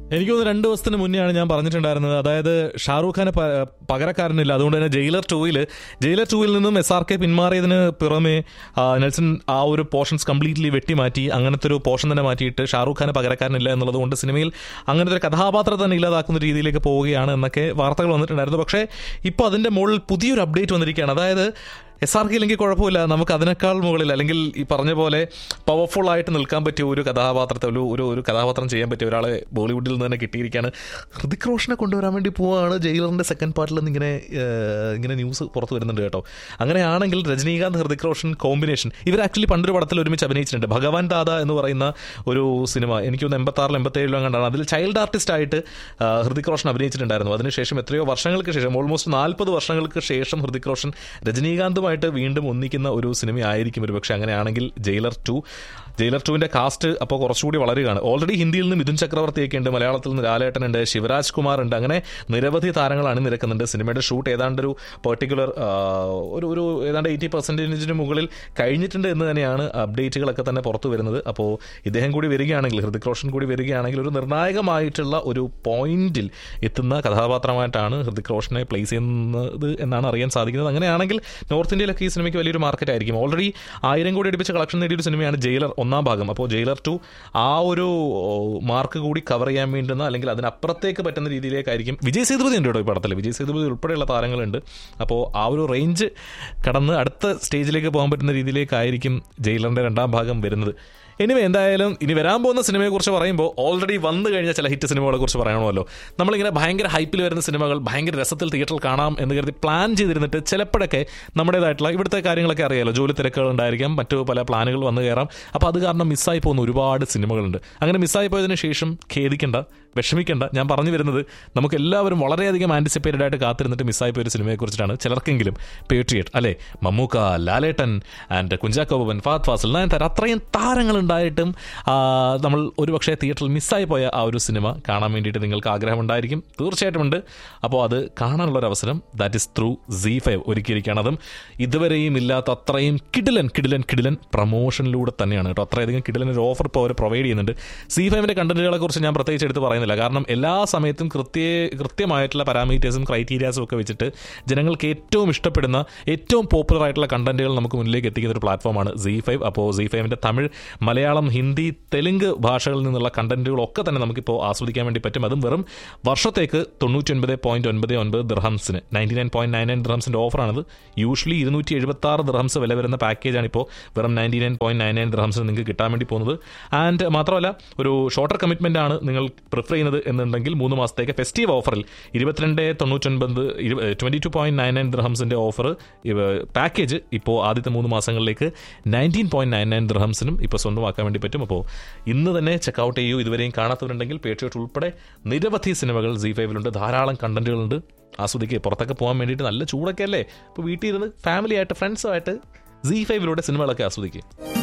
എനിക്ക് തോന്നുന്നു രണ്ട് ദിവസത്തിന് മുന്നെയാണ് ഞാൻ പറഞ്ഞിട്ടുണ്ടായിരുന്നത് അതായത് ഷാറൂഖ് ഖാന് പ- പകരക്കാരനില്ല അതുകൊണ്ട് തന്നെ ജയിലർ ടൂവിൽ ജയിലർ ടൂവിൽ നിന്നും എസ് ആർ കെ പിന്മാറിയതിന് പുറമെ ആ, നെൽസൺ ആ ഒരു പോർഷൻസ് കംപ്ലീറ്റ്ലി വെട്ടിമാറ്റി അങ്ങനത്തെ ഒരു പോർഷൻ തന്നെ മാറ്റിയിട്ട് ഷാറൂഖ് ഖാന് പകരക്കാരനില്ല എന്നുള്ളത് കൊണ്ട് സിനിമയിൽ അങ്ങനത്തെ ഒരു കഥാപാത്രത്തെ തന്നെ ഇല്ലാതാക്കുന്ന രീതിയിലേക്ക് പോവുകയാണ് എന്നൊക്കെ വാർത്തകൾ വന്നിട്ടുണ്ടായിരുന്നു പക്ഷേ ഇപ്പോൾ അതിൻ്റെ മുകളിൽ പുതിയൊരു അപ്ഡേറ്റ് വന്നിരിക്കുകയാണ് അതായത് എസ് ആർ കെ ഇല്ലെങ്കിൽ കുഴപ്പമില്ല നമുക്ക് അതിനേക്കാൾ മുകളിൽ അല്ലെങ്കിൽ ഈ പറഞ്ഞ പോലെ പവർഫുൾ ആയിട്ട് നിൽക്കാൻ പറ്റിയ ഒരു കഥാപാത്രത്തെ ഒരു ഒരു ഒരു കഥാപാത്രം ചെയ്യാൻ പറ്റിയ ഒരാളെ ബോളിവുഡിൽ നിന്ന് തന്നെ കിട്ടിയിരിക്കുകയാണ് ഹൃതിക് റോഷനെ കൊണ്ടുവരാൻ വേണ്ടി പോവാണ് ജയിലറിന്റെ സെക്കൻഡ് പാർട്ടിൽ നിന്ന് ഇങ്ങനെ ഏഹ്, ഇങ്ങനെ ന്യൂസ് പുറത്ത് വരുന്നുണ്ട് കേട്ടോ അങ്ങനെയാണെങ്കിൽ രജനീകാന്ത് ഹൃതിക് റോഷൻ കോമ്പിനേഷൻ ഇവർ ആക്ച്വലി പണ്ടൊരു പടത്തിൽ ഒരുമിച്ച് അഭിനയിച്ചിട്ടുണ്ട് ഭഗവാൻ ദാദ എന്ന് പറയുന്ന ഒരു സിനിമ എനിക്ക് തോന്നുന്നു എൺപത്തി ആറിൽ എൺപത്തി ഏഴിലും കണ്ടാണ് അതിൽ ചൈൽഡ് ആർട്ടിസ്റ്റ് ആയിട്ട് ആ, ഹൃതിക് റോഷൻ അഭിനയിച്ചിട്ടുണ്ടായിരുന്നു അതിനുശേഷം എത്രയോ വർഷങ്ങൾക്ക് ശേഷം ഓൾമോസ്റ്റ് നാൽപ്പത് വർഷങ്ങൾക്ക് ശേഷം ഹൃതിക് റോഷൻ രജനീകാന്തുമായിട്ട് വീണ്ടും ഒന്നിക്കുന്ന ഒരു സിനിമയായിരിക്കും ഒരു പക്ഷേ അങ്ങനെയാണെങ്കിൽ ജയിലർ ടു ജയിലർ ടുവിന്റെ കാസ്റ്റ് അപ്പോൾ കുറച്ചുകൂടി വളരുകയാണ് ഓൾറെഡി ഹിന്ദിയിൽ നിന്ന് മിഥുൻ ചക്രവർത്തിയൊക്കെ ഉണ്ട് മലയാളത്തിൽ നിന്ന് ലാലേട്ടനുണ്ട് ശിവരാജ് കുമാർ ഉണ്ട് അങ്ങനെ നിരവധി താരങ്ങൾ അണിനിരക്കുന്നുണ്ട് സിനിമയുടെ ഷൂട്ട് ഏതാണ്ട് ഒരു പെർട്ടിക്കുലർ ഒരു ഒരു ഏതാണ്ട് എയ്റ്റി പെർസെൻറ്റേജിന് മുകളിൽ കഴിഞ്ഞിട്ടുണ്ട് എന്ന് തന്നെയാണ് അപ്ഡേറ്റുകളൊക്കെ തന്നെ പുറത്തു വരുന്നത് അപ്പോൾ ഇദ്ദേഹം കൂടി വരികയാണെങ്കിൽ ഹൃതിക് റോഷൻ കൂടി വരികയാണെങ്കിൽ ഒരു നിർണായകമായിട്ടുള്ള ഒരു പോയിന്റിൽ എത്തുന്ന കഥാപാത്രമായിട്ടാണ് ഹൃതിക് റോഷനെ പ്ലേസ് ചെയ്യുന്നത് എന്നാണ് അറിയാൻ സാധിക്കുന്നത് അങ്ങനെയാണെങ്കിൽ നോർത്ത് ഇന്ത്യയിലൊക്കെ ഈ സിനിമയ്ക്ക് വലിയൊരു മാർക്കറ്റ് ആയിരിക്കും ഓൾറെഡി ആയിരം കോടി അടുപ്പിച്ച് കളക്ഷൻ നേടിയൊരു സിനിമയാണ് ജയിലർ ഒന്നാം ഭാഗം അപ്പോൾ ജയിലർ ടു ആ ഒരു മാർക്ക് കൂടി കവർ ചെയ്യാൻ വേണ്ടുന്ന അല്ലെങ്കിൽ അതിനപ്പുറത്തേക്ക് പറ്റുന്ന രീതിയിലേക്കായിരിക്കും വിജയ് സേതുപതി ഉണ്ട് കേട്ടോ ഈ പടത്തിൽ വിജയ് സേതുപതി ഉൾപ്പെടെയുള്ള താരങ്ങളുണ്ട് അപ്പോൾ ആ ഒരു റേഞ്ച് കടന്ന് അടുത്ത സ്റ്റേജിലേക്ക് പോകാൻ പറ്റുന്ന രീതിയിലേക്കായിരിക്കും ജയിലറിന്റെ രണ്ടാം ഭാഗം വരുന്നത് എനിവേ എന്തായാലും ഇനി വരാൻ പോകുന്ന സിനിമയെക്കുറിച്ച് പറയുമ്പോൾ ഓൾറെഡി വന്നു കഴിഞ്ഞ ചില ഹിറ്റ് സിനിമകളെ കുറിച്ച് പറയണമല്ലോ നമ്മളിങ്ങനെ ഭയങ്കര ഹൈപ്പിൽ വരുന്ന സിനിമകൾ ഭയങ്കര രസത്തിൽ തിയേറ്ററിൽ കാണാം എന്ന് കരുതി പ്ലാൻ ചെയ്തിരുന്നിട്ട് ചിലപ്പോഴൊക്കെ നമ്മുടേതായിട്ടുള്ള ഇവിടുത്തെ കാര്യങ്ങളൊക്കെ അറിയാലോ ജോലി തിരക്കുകൾ ഉണ്ടായിരിക്കാം മറ്റു പല പ്ലാനുകൾ വന്നു കയറാം അപ്പോൾ അത് കാരണം മിസ്സായി പോകുന്ന ഒരുപാട് സിനിമകളുണ്ട് അങ്ങനെ മിസ്സായി പോയതിനു ശേഷം ഖേദിക്കേണ്ട വിഷമിക്കേണ്ട ഞാൻ പറഞ്ഞു വരുന്നത് നമുക്ക് എല്ലാവരും വളരെയധികം ആൻറ്റിസിപ്പേറ്റഡ് ആയിട്ട് കാത്തിരുന്നിട്ട് മിസ്സായി പോയ ഒരു സിനിമയെക്കുറിച്ചിട്ടാണ് ചിലർക്കെങ്കിലും പേട്രിയറ്റ് അല്ലേ മമ്മൂക്ക ലാലേട്ടൻ ആൻഡ് കുഞ്ചാക്കോ ബോബൻ ഫാത് ഫാസിൽ നയൻതാര അത്രയും താരങ്ങളുണ്ടായിട്ടും ആ, നമ്മൾ ഒരുപക്ഷെ തിയേറ്ററിൽ മിസ്സായി പോയ ആ ഒരു സിനിമ കാണാൻ വേണ്ടിയിട്ട് നിങ്ങൾക്ക് ആഗ്രഹമുണ്ടായിരിക്കും തീർച്ചയായിട്ടും ഉണ്ട് അപ്പോൾ അത് കാണാനുള്ള ഒരു അവസരം that is through C five ഒരുക്കിയിരിക്കുകയാണ് അതും ഇതുവരെയും ഇല്ലാത്ത അത്രയും കിടിലൻ കിടിലൻ കിടിലൻ പ്രൊമോഷനിലൂടെ തന്നെയാണ് കേട്ടോ അത്രയധികം കിടിലൻ ഒരു ഓഫർ ഇപ്പോൾ അവർ പ്രൊവൈഡ് ചെയ്യുന്നുണ്ട് സി ഫൈവിൻ്റെ കണ്ടന്റുകളെ കുറിച്ച് ഞാൻ പ്രത്യേകിച്ച് എടുത്ത് പറയുന്നില്ല കാരണം എല്ലാ സമയത്തും കൃത്യ കൃത്യമായിട്ടുള്ള പാരാമീറ്റേഴ്സും ക്രൈറ്റീരിയാസും ഒക്കെ വെച്ചിട്ട് ജനങ്ങൾക്ക് ഏറ്റവും ഇഷ്ടപ്പെടുന്ന ഏറ്റവും പോപ്പുലർ ആയിട്ടുള്ള കണ്ടന്റുകൾ നമുക്ക് മുന്നിലേക്ക് എത്തിക്കുന്ന ഒരു പ്ലാറ്റ്ഫോമാണ് സി ഫൈവ് അപ്പോൾ സി ഫൈവിൻ്റെ തമിഴ് മലയാളം ഹിന്ദി തെലുങ്ക് ഭാഷകളിൽ നിന്നുള്ള കണ്ടന്റുകളൊക്കെ തന്നെ നമുക്കിപ്പോൾ ആസ്വദിക്കാൻ വേണ്ടി പറ്റും അതും വെറും വർഷത്തേക്ക് തൊണ്ണൂറ്റി ഒൻപത് പോയിന്റ് ഒൻപത് ഒൻപത് ദിർഹംസിന് ninety nine point nine nine ദിർഹംസിൻ്റെ ഓഫറാണിത് യൂഷ്വലി ഇരുന്നൂറ്റി എഴുപത്തി ആറ് ദിർഹംസ് വില വരുന്ന പാക്കേജാണ് ഇപ്പോൾ വെറും ninety nine point nine nine ദിർഹംസിന് നിങ്ങൾക്ക് കിട്ടാൻ വേണ്ടി പോകുന്നത് ആൻഡ് മാത്രമല്ല ഒരു ഷോർട്ടർ കമ്മിറ്റ്മെന്റ് ആണ് നിങ്ങൾ പ്രിഫർ ചെയ്യുന്നത് എന്നുണ്ടെങ്കിൽ മൂന്ന് മാസത്തേക്ക് ഫെസ്റ്റീവ് ഓഫറിൽ ഇരുപത്തിരണ്ട് തൊണ്ണൂറ്റൊൻപത് twenty two point nine nine ദിർഹംസിന്റെ ഓഫർ പാക്കേജ് ഇപ്പോൾ ആദ്യത്തെ മൂന്ന് മാസങ്ങളിലേക്ക് നയൻറ്റീൻ പോയിന്റ് നയൻ നയൻ ദിർഹംസിനും ഇപ്പോൾ സ്വന്തമാക്കാൻ വേണ്ടി പറ്റും അപ്പോൾ ഇന്ന് തന്നെ ചെക്കൗട്ട് ചെയ്യൂ ഇതുവരെയും കാണാത്തവരുണ്ടെങ്കിൽ പേട്രിയോട്ട് ഉൾപ്പെടെ നിരവധി സിനിമകൾ സി ഫൈവിലുണ്ട് ധാരാളം കണ്ടന്റുകളുണ്ട് ആസ്വദിക്കുക പുറത്തൊക്കെ പോകാൻ വേണ്ടിയിട്ട് നല്ല ചൂടൊക്കെ അല്ലേ ഇപ്പോൾ വീട്ടിൽ ഇരുന്ന് ഫാമിലി ആയിട്ട് ഫ്രണ്ട്സുമായിട്ട് സി ഫൈവിലൂടെ സിനിമകളൊക്കെ ആസ്വദിക്കുക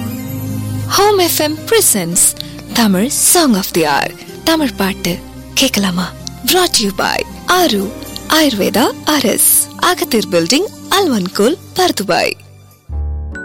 home FM presents Tamil song of the hour Tamil பாட்டு கேட்கலாமா brought you by Aaru Ayurveda அரஸ் அகத்தீர் பில்டிங் அல்வன்கோல் பர்துபாய்